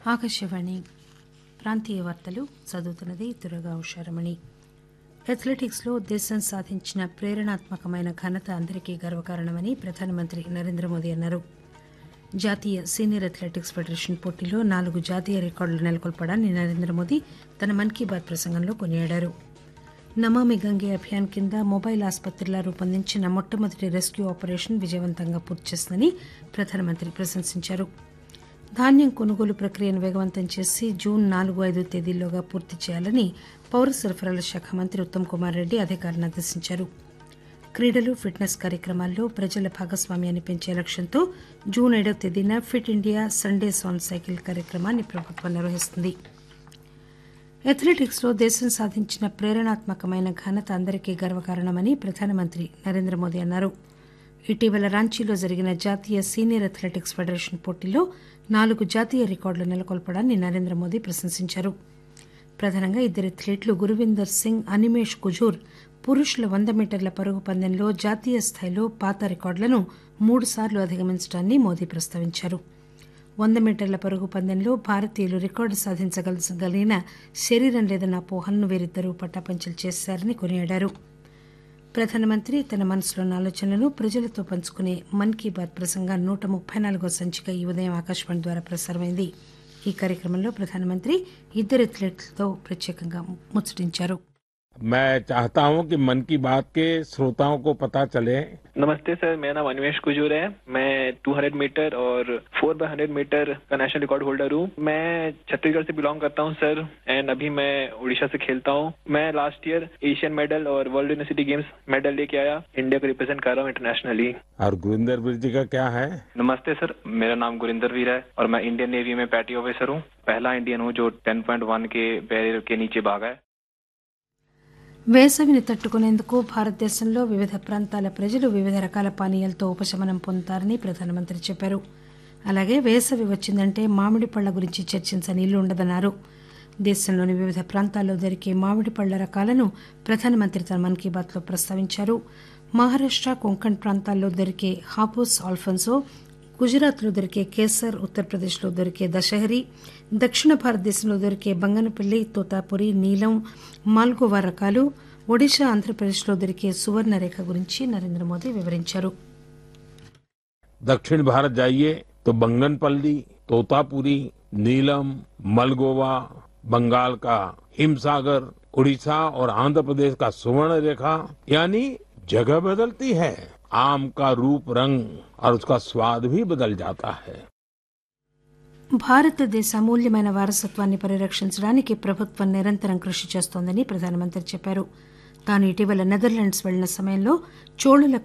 ఆకాశవాణి ప్రాంతీయ వార్తలు చదువుతున్నది దుర్గా ఉషారమణి అథ్లెటిక్స్లో దేశం సాధించిన ప్రేరణాత్మకమైన ఘనత అందరికీ గర్వకారణమని ప్రధానమంత్రి నరేంద్ర మోదీ అన్నారు జాతీయ సీనియర్ అథ్లెటిక్స్ ఫెడరేషన్ పోటీలో నాలుగు జాతీయ రికార్డులు నెలకొల్పడాన్ని నరేంద్ర మోదీ తన మన్ కీ బాత్ ప్రసంగంలో కొనియాడారు నమామి గంగే అభియాన్ కింద మొబైల్ ఆసుపత్రిలా రూపొందించిన మొట్టమొదటి రెస్క్యూ ఆపరేషన్ విజయవంతంగా పూర్తి చేసిందని ప్రధానమంత్రి ప్రశంసించారు ధాన్యం కొనుగోలు ప్రక్రియను వేగవంతం చేసి జూన్ నాలుగు ఐదు తేదీల్లోగా పూర్తి చేయాలని పౌర సరఫరాల శాఖ మంత్రి ఉత్తమ్ కుమార్ రెడ్డి అధికారులను ఆదేశించారు క్రీడలు ఫిట్నెస్ కార్యక్రమాల్లో ప్రజల భాగస్వామ్యాన్ని పెంచే లక్ష్యంతో జూన్ ఏడవ తేదీన fit India Sundays on cycle కార్యక్రమాన్ని ప్రభుత్వం నిర్వహిస్తుంది అథ్లెటిక్స్లో దేశం సాధించిన ప్రేరణాత్మకమైన ఘనత అందరికీ గర్వకారణమని ప్రధానమంత్రి నరేంద్ర మోదీ అన్నారు ఇటీవల రాంచీలో జరిగిన జాతీయ సీనియర్ అథ్లెటిక్స్ ఫెడరేషన్ పోటీల్లో నాలుగు జాతీయ రికార్డులు నెలకొల్పడాన్ని నరేంద్ర మోదీ ప్రశంసించారు ప్రధానంగా ఇద్దరు అథ్లెట్లు గురువిందర్ సింగ్ అనిమేష్ కుజూర్ పురుషుల వంద మీటర్ల పరుగు పందెంలో జాతీయ స్థాయిలో పాత రికార్డులను మూడుసార్లు అధిగమించడాన్ని మోదీ ప్రస్తావించారు వంద మీటర్ల పరుగు పందెంలో భారతీయులు రికార్డు సాధించగలిగిన శరీరం లేదన్న అపోహలను వీరిద్దరూ పట్టాపంచలు చేశారని కొనియాడారు ప్రధానమంత్రి తన మనసులోని ఆలోచనలను ప్రజలతో పంచుకునే మన్ కీ బాత్ ప్రసంగం నూట ముప్పై నాలుగో సంచిక ఈ ఉదయం ఆకాశవాణి ద్వారా ప్రసారమైంది ఈ కార్యక్రమంలో ప్రధానమంత్రి ఇద్దరు అథ్లెట్లతో ప్రత్యేకంగా ముచ్చటించారు मैं चाहता हूं कि मन की बात के श्रोताओं को पता चले नमस्ते सर मेरा नाम अनिमेश कुजूर है मैं 200 मीटर और 4 बाय 100 मीटर का नेशनल रिकॉर्ड होल्डर हूँ मैं छत्तीसगढ़ से बिलोंग करता हूँ सर एंड अभी मैं उड़ीसा से खेलता हूँ मैं लास्ट ईयर एशियन मेडल और वर्ल्ड यूनिवर्सिटी गेम्स मेडल लेके आया इंडिया को रिप्रेजेंट कर रहा हूँ इंटरनेशनली और गुरिंदर वीर जी का क्या है नमस्ते सर मेरा नाम गुरिंदर वीर है और मैं इंडियन नेवी में पैटी ऑफिसर हूँ पहला इंडियन हूँ जो 10.1 के बैरियर के नीचे भागा है వేసవిని తట్టుకునేందుకు భారతదేశంలో వివిధ ప్రాంతాల ప్రజలు వివిధ రకాల పానీయాలతో ఉపశమనం పొందుతారని ప్రధానమంత్రి చెప్పారు అలాగే వేసవి వచ్చిందంటే మామిడి పళ్ల గురించి చర్చించని ఇల్లు ఉండదన్నారు దేశంలోని వివిధ ప్రాంతాల్లో దొరికే మామిడి పళ్ల రకాలను ప్రధానమంత్రి తన మన్ కీ బాత్లో ప్రస్తావించారు మహారాష్ట కొంకణ్ ప్రాంతాల్లో దొరికే హాపూస్ ఆల్ఫన్సో గుజరాత్లో దొరికే కేసర్ ఉత్తరప్రదేశ్లో దొరికే దశహరి దక్షిణ భారతదేశంలో దొరికే బంగనపల్లి తోతాపురి నీలం మాల్గోవా రకాలు ఒడిశా ఆంధ్రప్రదేశ్లో దొరికే సువర్ణ రేఖ గురించి నరేంద్ర మోదీ వివరించారు दक्षिण भारत जाइए तो बंगनपल्ली तोतापुरी नीलम मलगोवा बंगाल का हिमसागर उड़ीसा और आंध्र प्रदेश का सुवर्ण रेखा यानी जगह बदलती है आम का रूप रंग और उसका स्वाद भी बदल जाता है భారతదేశ అమూల్యమైన వారసత్వాన్ని పరిరక్షించడానికి ప్రభుత్వం నిరంతరం కృషి చేస్తోందని ప్రధానమంత్రి చెప్పారు తాను ఇటీవల నెదర్లాండ్స్ వెళ్లిన సమయంలో చోళుల